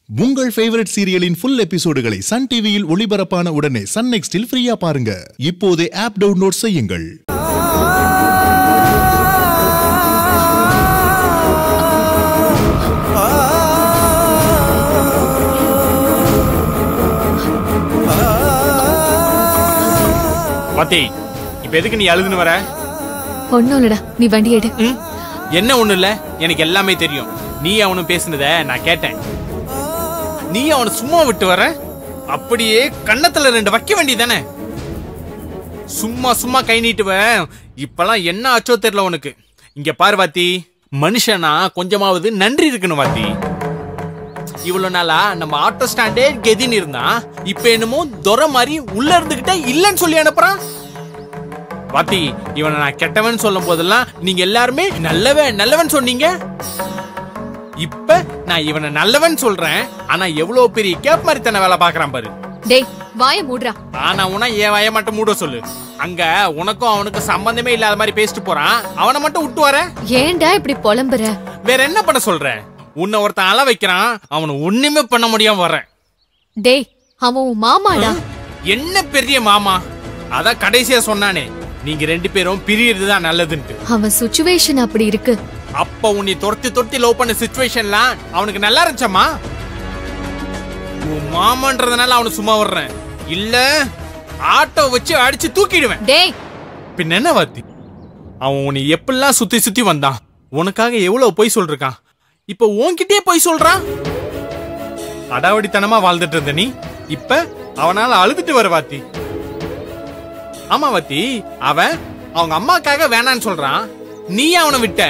உங்கள் ஃபேவரட் சீரியலின் ஃபுல் எபிசோடுகளை சன் டிவியில் ஒளிபரப்பான உடனே சன் நெக்ஸ்டில் ஃப்ரீயா பாருங்க இப்போதே ஆப் டவுன்லோட் செய்யுங்கள் பாத்தி இப்ப எதுக்கு நீ அழுதுன்னு வர ஒன்னும் இல்லடா நீ வண்டி எடு ம்? என்ன ஒண்ணு இல்ல எனக்கு எல்லாமே தெரியும் நீ அவனும் பேசுனத நான் கேட்டேன் நீ அவனை சும்மா விட்டு வர அப்படியே கன்னத்துல ரெண்டு வைக்க வேண்டியதானே சும்மா சும்மா கை நீட்டுவ இப்பெல்லாம் என்ன ஆச்சோ தெரியல உனக்கு இங்க பாரு வாத்தி மனுஷனா கொஞ்சமாவது நன்றி இருக்கணும் வாத்தி இவ்வளவு நாளா நம்ம ஆட்டோ ஸ்டாண்டே கெதின்னு இருந்தான் இப்ப என்னமோ துரை மாதிரி உள்ள இருந்துகிட்டே இல்லைன்னு சொல்லி அனுப்புறான் வாத்தி இவனை நான் கெட்டவன் சொல்லும் போதெல்லாம் நீங்க எல்லாருமே நல்லவன் நல்லவன் சொன்னீங்க இப்ப நான் இவனை நல்லவன் சொல்றேன் ஆனா எவ்வளவு பெரிய கேப் மாதிரி தன்னை வேலை பாக்குறான் பாரு டேய் வாய மூடுறா ஆனா உன ஏன் வாய மட்டும் மூட சொல்லு அங்க உனக்கும் அவனுக்கும் சம்பந்தமே இல்லாத மாதிரி பேசிட்டு போறான் அவனை மட்டும் விட்டு வர ஏன்டா இப்படி புலம்புற வேற என்ன பண்ண சொல்ற உன்னை ஒருத்தன் அள வைக்கிறான் அவனை ஒண்ணுமே பண்ண முடியாம வர்றேன் டேய் அவன் உன் மாமாடா என்ன பெரிய மாமா அதான் கடைசியா சொன்னானே நீங்க ரெண்டு பேரும் பிரியறதுதான் நல்லதுன்ட்டு அவன் சுச்சுவேஷன் அப்படி இருக்கு அப்ப உன்னை துரத்தி துரத்தி லவ் பண்ண சுச்சுவேஷன்லாம் அவனுக்கு நல்லா இருந்துச்சாமா உன் மாமன்றதுனால அவனை சும்மா வர்றேன் இல்ல ஆட்டோ வச்சு அடிச்சு தூக்கிடுவேன் டேய் பின்ன என்ன வாத்தி அவன் உன்னை எப்படிலாம் சுத்தி சுத்தி வந்தான் உனக்காக எவ்வளவு பொய் சொல்றான் இப்ப உன்கிட்டயே பொய் சொல்றான் அடாவடித்தனமா வாழ்ந்துட்டு இருந்த நீ இப்ப அவனால அழுதுட்டு வர வாத்தி ஆமா வாத்தி அவன் அவங்க அம்மாக்காக வேணான்னு சொல்றான் நீ அவனை விட்ட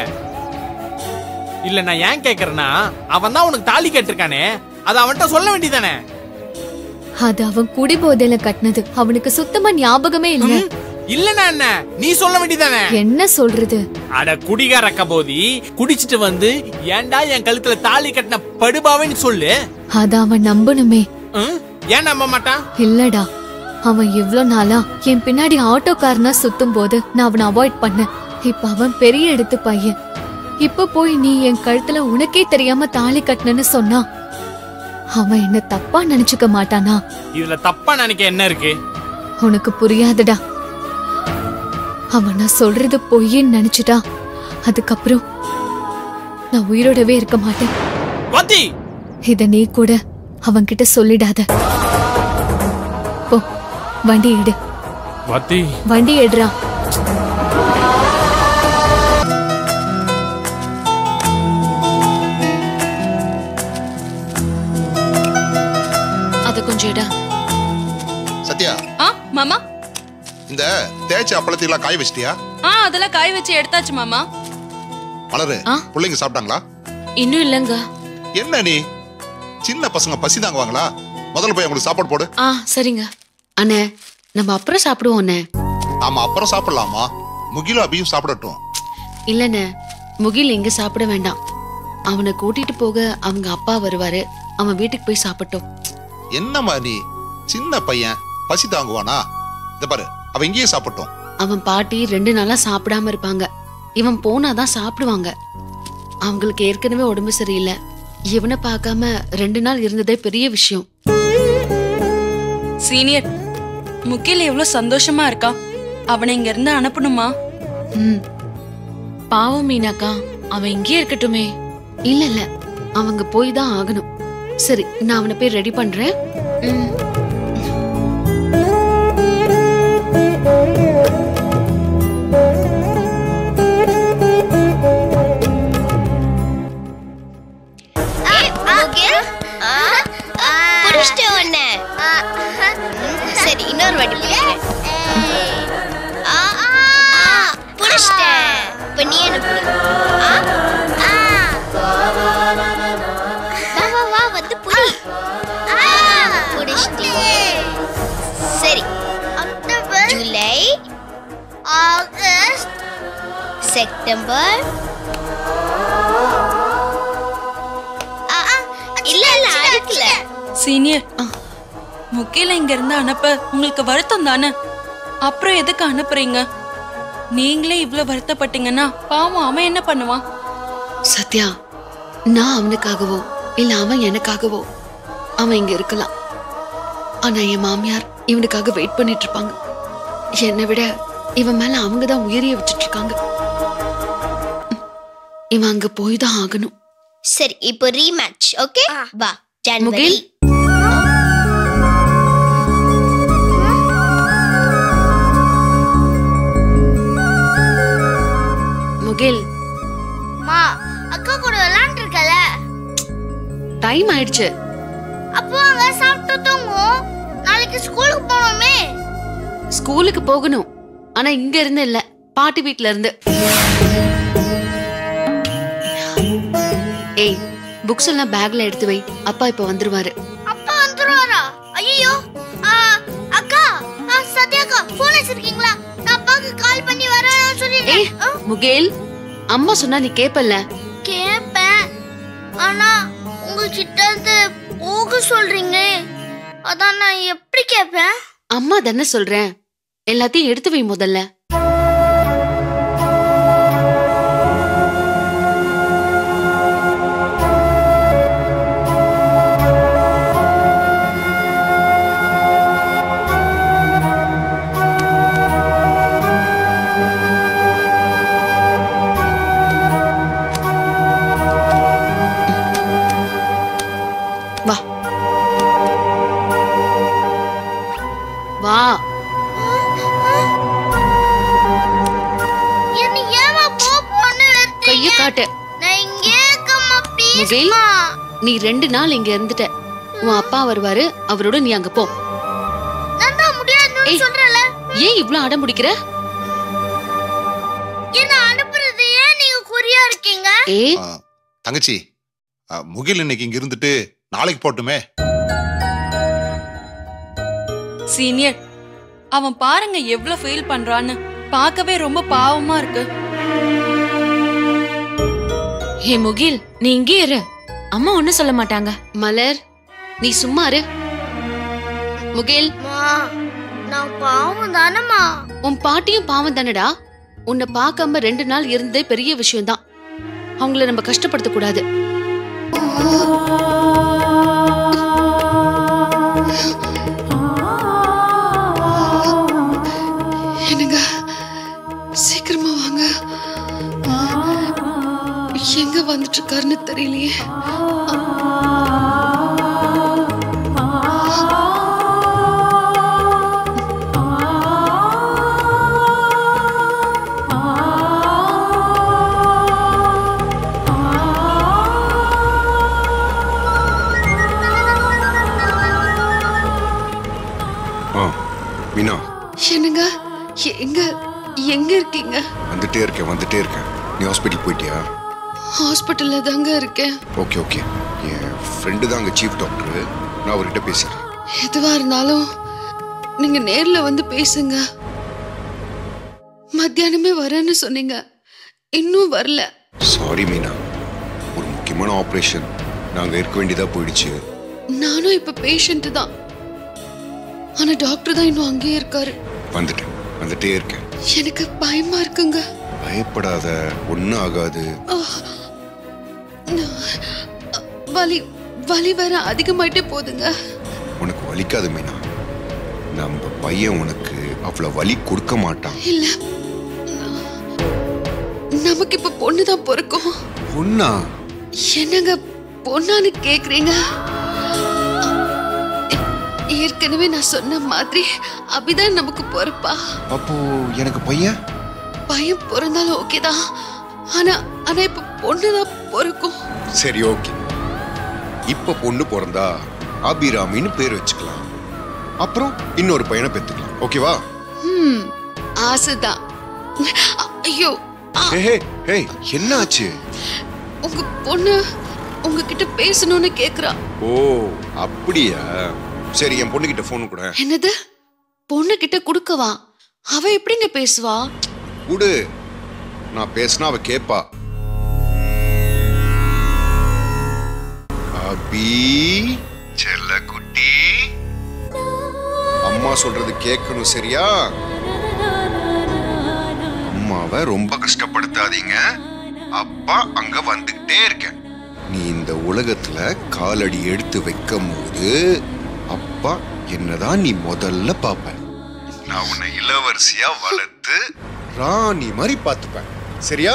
இல்ல நான் ஏன் கேக்குறேன்னா அவன் தான் உனக்கு தாலி கேட்டிருக்கானே அதை அவன்கிட்ட சொல்ல வேண்டியதானே அது அவன் குடி போதையில கட்டினது அவனுக்கு சுத்தமா ஞாபகமே இல்ல இல்லனா என்ன நீ சொல்ல வேண்டியதானே என்ன சொல்றது அட குடிகார கபோதி குடிச்சிட்டு வந்து ஏன்டா என் கழுத்துல தாலி கட்டின படுபாவேன்னு சொல்லு அத அவன் நம்பணுமே ம்? ஏன் நம்ப மாட்டான் இல்லடா அவன் இவ்ளோ நாளா என் பின்னாடி ஆட்டோக்காரனா சுத்தும் போது நான் அவனை அவாய்ட் பண்ணேன் இப்ப அவன் பெரிய எடுத்து பையன் இப்ப போய் நீ என் கழுத்துல உனக்கே தெரியாம தாலி கட்டினன்னு சொன்னா அவன் என்ன தப்பா நினைச்சுக்க மாட்டானா இதுல தப்பா நினைக்க என்ன இருக்கு உனக்கு புரியாதுடா அவன் நான் சொல்றது பொய்ன்னு நினைச்சிட்டா அதுக்கப்புறம் நான் உயிரோடவே இருக்க மாட்டேன் வாத்தி இத நீ கூட அவன்கிட்ட சொல்லிடாத போ வண்டி எடு வாத்தி வண்டி எடுறா அத கொஞ்சம் இடா சத்யா ஆ மாமா இந்த தேய்ச்ச அப்பளத்தையெல்லாம் காய வச்சிட்டியா ஆ அதெல்லாம் காய வச்சு எடுத்தாச்சு மாமா மலரு ஆ? பிள்ளைங்க சாப்பிட்டாங்களா இன்னும் இல்லங்க என்ன நீ சின்ன பசங்க பசி தாங்குவாங்களா முதல்ல போய் அவங்களுக்கு சாப்பாடு போடு ஆ சரிங்க அண்ணே நம்ம அப்புறம் சாப்பிடுவோம் அண்ணே நாம அப்புறம் சாப்பிடலாமா முகிலும் அபியும் சாப்பிடட்டும் இல்லண்ணே முகில் இங்க சாப்பிட வேண்டாம் அவனை கூட்டிட்டு போக அவங்க அப்பா வருவாரு அவன் வீட்டுக்கு போய் சாப்பிட்டோம் என்னம்மா நீ சின்ன பையன் பசி தாங்குவானா இத பாரு அவ இங்கேயே சாப்பிட்டோம் அவன் பாட்டி ரெண்டு நாளா சாப்பிடாம இருப்பாங்க இவன் போனாதான் சாப்பிடுவாங்க அவங்களுக்கு ஏற்கனவே உடம்பு சரியில்லை இவனை பார்க்காம ரெண்டு நாள் இருந்ததே பெரிய விஷயம் சீனியர் முகில் எவ்வளவு சந்தோஷமா இருக்கா அவனை இங்க இருந்து அனுப்பணுமா ம் பாவம் மீனாக்கா அவன் இங்கேயே இருக்கட்டுமே இல்ல இல்ல அவங்க போய் தான் ஆகணும் சரி நான் அவனை போய் ரெடி பண்றேன் ம். புடிச்சிட்டு உன்னை சரி இன்னொரு வாட்டி பிடிக்கிறேன் ஆ, ஆ, புடிச்சிட்டேன் இப்ப நீ என்ன புடி ஆ, ஆ. வா வா வா வந்து புடி ஆ, புடிச்சிட்டேன் சரி ஜூலை ஆகஸ்ட் செப்டம்பர் ஆ, ஆ, இல்ல இல்ல அடிக்கல சீனியர் முகில இங்க இருந்து அனுப்ப உங்களுக்கு வருத்தம் தானே அப்புறம் எதுக்கு அனுப்புறீங்க நீங்களே இவ்ளோ வருத்தப்பட்டீங்கன்னா பாவம் அவன் என்ன பண்ணுவான் சத்யா நான் அவனுக்காகவோ இல்ல அவன் எனக்காகவோ அவன் இங்க இருக்கலாம் ஆனா என் மாமியார் இவனுக்காக வெயிட் பண்ணிட்டு இருப்பாங்க என்னை விட இவன் மேல அவங்க தான் உயிரிய வச்சுட்டு இருக்காங்க இவன் அங்க போய் தான் ஆகணும் சரி இப்போ ரீமேட்ச் ஓகே வா ஜனவரி முகில் முகில் மா அக்கா கூட விளையாண்டு இருக்கல டைம் ஆயிடுச்சு அப்போ அங்க சாப்பிட்டு தூங்கும் நாளைக்கு ஸ்கூலுக்கு போகணுமே ஸ்கூலுக்கு போகணும் ஆனா இங்க இருந்து இல்ல பாட்டி வீட்ல இருந்து ஏய் புக்ஸ் எல்லாம் பேக்ல எடுத்து வை அப்பா இப்ப வந்துருவாரு அப்பா வந்துருவாரா ஐயோ அக்கா ஆ, சத்யா அக்கா போன் வச்சிருக்கீங்களா நான் அப்பாவுக்கு கால் பண்ணி வரேன்னு ஏய் சொல்லிட்டேன் முகேல் அம்மா சொன்னா நீ கேப்பல்ல கேப்பேன் ஆனா உங்ககிட்ட இருந்து போக சொல்றீங்க அதான் நான் எப்படி கேட்பேன் அம்மா தானே சொல்றேன் எல்லாத்தையும் எடுத்து வை முதல்ல வா வா என்ன ஏமா போ போன்னு கைய வெறுத்தீங்க காட்டு நான் இங்கே இருக்கம்மா முகில் ப்ளீஸ்மா நீ ரெண்டு நாள் இங்க இருந்துட்ட உன் அப்பா வருவாரு அவரோட நீ அங்க போ நான் தான் முடியாதுன்னு ஏய். சொல்றல ஏன் இவ்ளோ அடம் பிடிக்கிற என்ன அனுப்புறது ஏன் நீங்க குறியா இருக்கீங்க ஏய் ஆ, தங்கச்சி ஆ, முகில் இன்னைக்கு இங்க இருந்துட்டு நாளைக்கு போட்டுமே சீனியர் அவன் பாருங்க எவ்வளவு ஃபீல் பண்றான்னு பார்க்கவே ரொம்ப பாவமா இருக்கு ஹே முகில் நீ இங்கே இரு அம்மா ஒண்ணும் சொல்ல மாட்டாங்க மலர் நீ சும்மா இரு முகில் மா நான் பாவம் தானம்மா உன் பாட்டியும் பாவம் தானடா உன்னை பார்க்காம ரெண்டு நாள் இருந்ததே பெரிய விஷயம்தான் அவங்கள நம்ம கஷ்டப்படுத்த கூடாது என்னங்க சீக்கிரமா வாங்க எங்க வந்துட்டு இருக்காருன்னு தெரியலையே ஆ மீனா என்னங்க எங்க எங்க இருக்கீங்க வந்துட்டே இருக்கேன் வந்துட்டே இருக்கேன் நீ ஹாஸ்பிட்டல் போயிட்டியா ஹாஸ்பிட்டல்ல தாங்க இருக்கேன் ஓகே ஓகே என் ஃப்ரெண்டு தான் அங்கே சீஃப் டாக்டர் நான் அவர்கிட்ட பேசுகிறேன் எதுவா இருந்தாலும் நீங்க நேர்ல வந்து பேசுங்க மத்தியானமே வரேன்னு சொன்னீங்க இன்னும் வரல சாரி மீனா ஒரு முக்கியமான ஆப்ரேஷன் நாங்கள் இருக்க வேண்டியதாக போயிடுச்சு நானும் இப்ப பேஷண்ட் தான் ஆனா டாக்டர் தான் இன்னும் அங்கேயே இருக்காரு வந்துட்டேன் வந்துட்டே இருக்கேன் எனக்கு பயமா இருக்குங்க பயப்படாத ஒன்றும் ஆகாது வலி வலி வேற அதிகமாயிட்டே போகுதுங்க உனக்கு வலிக்காது மீனா நம்ம பையன் உனக்கு அவ்வளோ வலி கொடுக்க மாட்டான் இல்ல நமக்கு இப்ப பொண்ணுதான் பிறக்கும் பொண்ணா என்னங்க பொண்ணான்னு கேக்குறீங்க ஏ- ஏற்கனவே நான் சொன்ன மாதிரி அபிதான் நமக்கு பொறுப்பா அப்போ எனக்கு பையன் பையன் பிறந்தாலும் ஓகேதான் ஆனா ஆனா இப்ப பொண்ணுதான் பிறக்கும் சரி ஓகே இப்ப பொண்ணு பிறந்தா அபிராமின்னு பேர் வச்சுக்கலாம் அப்புறம் இன்னொரு பையனை பெத்துக்கலாம் ஓகேவா ஹம் ஆசைதான் ஐயோ ஆ, ஹே ஹே ஹே என்ன ஆச்சு உங்க பொண்ணு உங்ககிட்ட பேசணும்னு கேக்குறா ஓ அப்படியா சரி என் பொண்ணுகிட்ட போன் கூட என்னது பொண்ணு கிட்ட குடுக்கவா அவ எப்படிங்க பேசுவா குடு நான் பேசினா அவ கேப்பா அபி செல்ல குட்டி அம்மா சொல்றது கேட்கணும் சரியா அம்மாவை ரொம்ப கஷ்டப்படுத்தாதீங்க அப்பா அங்க வந்துகிட்டே இருக்கேன் நீ இந்த உலகத்துல காலடி எடுத்து வைக்கும் போது அப்பா என்னதான் நீ முதல்ல பாப்ப நான் உன்னை இளவரசியா வளர்த்து ராணி மாதிரி பார்த்துப்பேன் சரியா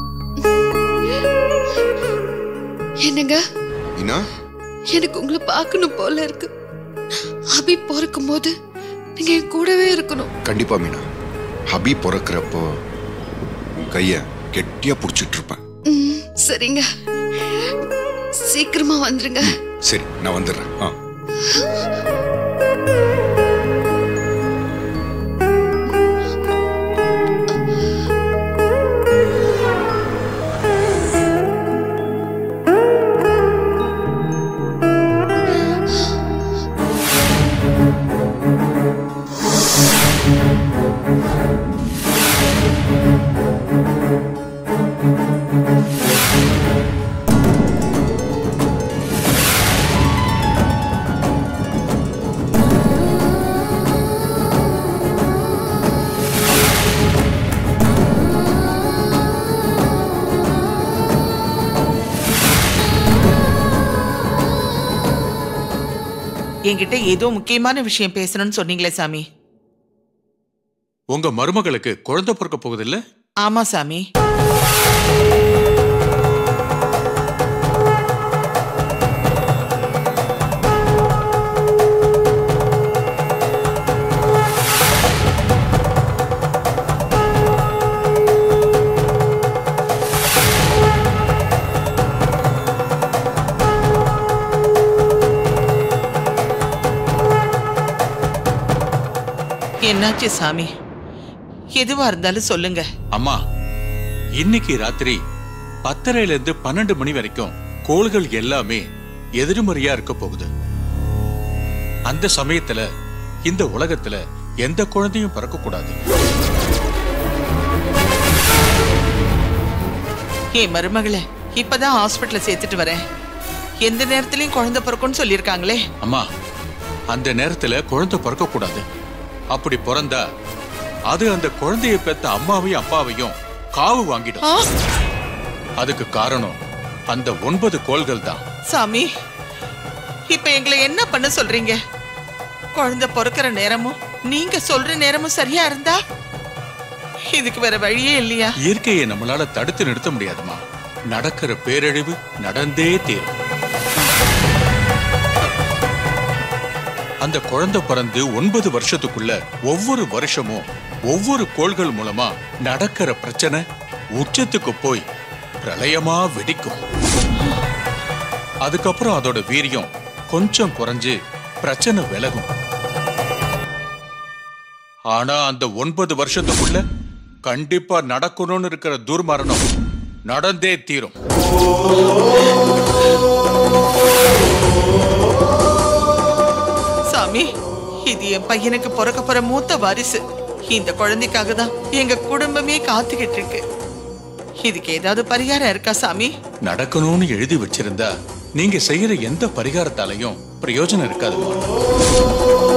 என்னங்க மீனா எனக்கு உங்களை பார்க்கணும் போல இருக்கு அபி பிறக்கும் போது நீங்க என் கூடவே இருக்கணும் கண்டிப்பா மீனா ஹபி பிறக்கிறப்போ உன் கைய கெட்டியா புடிச்சிட்டு இருப்பேன் ம், சரிங்க சீக்கிரமா வந்துருங்க சரி நான் வந்துடுறேன் ஆ என்கிட்ட ஏதோ முக்கியமான விஷயம் பேசணும்னு சொன்னீங்களே சாமி உங்க மருமகளுக்கு குழந்தை பிறக்க போகுதில்ல ஆமா சாமி என்னாச்சு சாமி எதுவா இருந்தாலும் சொல்லுங்க அம்மா இன்னைக்கு ராத்திரி பத்தரையில இருந்து பன்னெண்டு மணி வரைக்கும் கோள்கள் எல்லாமே எதிர்மறையா இருக்க போகுது அந்த சமயத்துல இந்த உலகத்துல எந்த குழந்தையும் பிறக்க கூடாது என் மருமகளே இப்பதான் ஹாஸ்பிட்டல்ல சேர்த்துட்டு வரேன் எந்த நேரத்திலயும் குழந்தை பிறக்கும்னு சொல்லியிருக்காங்களே அம்மா அந்த நேரத்துல குழந்தை பிறக்க கூடாது அப்படி பிறந்தா அது அந்த குழந்தையை பெத்த அம்மாவையும் அப்பாவையும் காவு வாங்கிடும் ஆ, அதுக்கு காரணம் அந்த ஒன்பது கோள்கள் தான் சாமி இப்ப எங்களை என்ன பண்ண சொல்றீங்க குழந்தை பிறக்கிற நேரமும் நீங்க சொல்ற நேரமும் சரியா இருந்தா இதுக்கு வேற வழியே இல்லையா இயற்கையை நம்மளால தடுத்து நிறுத்த முடியாதுமா நடக்கிற பேரழிவு நடந்தே தீரும் அந்த குழந்தை பிறந்து ஒன்பது வருஷத்துக்குள்ள ஒவ்வொரு வருஷமும் ஒவ்வொரு கோள்கள் மூலமா நடக்கிற பிரச்சனை உச்சத்துக்கு போய் பிரளயமா வெடிக்கும் அதுக்கப்புறம் அதோட வீரியம் கொஞ்சம் குறைஞ்சு பிரச்சனை விலகும் ஆனா அந்த ஒன்பது வருஷத்துக்குள்ள கண்டிப்பா நடக்கணும்னு இருக்கிற துர்மரணம் நடந்தே தீரும் சாமி இது என் பையனுக்கு பிறக்க போற மூத்த வாரிசு இந்த குழந்தைக்காக தான் எங்க குடும்பமே காத்துக்கிட்டு இருக்கு இதுக்கு ஏதாவது பரிகாரம் இருக்கா சாமி நடக்கணும்னு எழுதி வச்சிருந்தா நீங்க செய்யற எந்த பரிகாரத்தாலையும் பிரயோஜனம் இருக்காதுமா